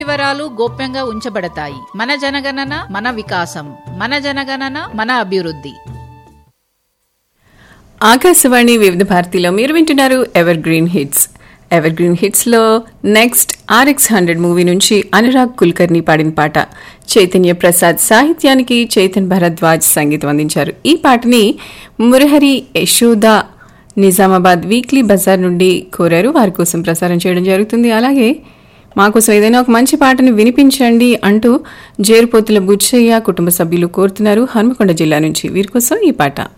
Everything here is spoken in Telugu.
వివరాలు గోప్యంగా ఉంచబడతాయి మన జనగణన మన వికాసం మన జనగణన మన అభివృద్ధి ఆకాశవాణి వివిధ భారతిలో మీరు వింటున్నారు evergreen hits evergreen hits లో నెక్స్ట్ ఆర్ఎక్స్ హండ్రెడ్ మూవీ నుంచి అనురాగ్ కుల్కర్ని పాడిన పాట చైతన్య ప్రసాద్ సాహిత్యానికి చైతన్ భరద్వాజ్ సంగీతం అందించారు ఈ పాటని మురహరి యశోద నిజామాబాద్ వీక్లీ బజార్ నుండి కోరారు వారి కోసం ప్రసారం చేయడం జరుగుతుంది అలాగే మా కోసం ఏదైనా ఒక మంచి పాటను వినిపించండి అంటూ జేరుపోతుల బుచ్చయ్య కుటుంబ సభ్యులు కోరుతున్నారు హన్మకొండ జిల్లా నుంచి వీరి కోసం ఈ పాట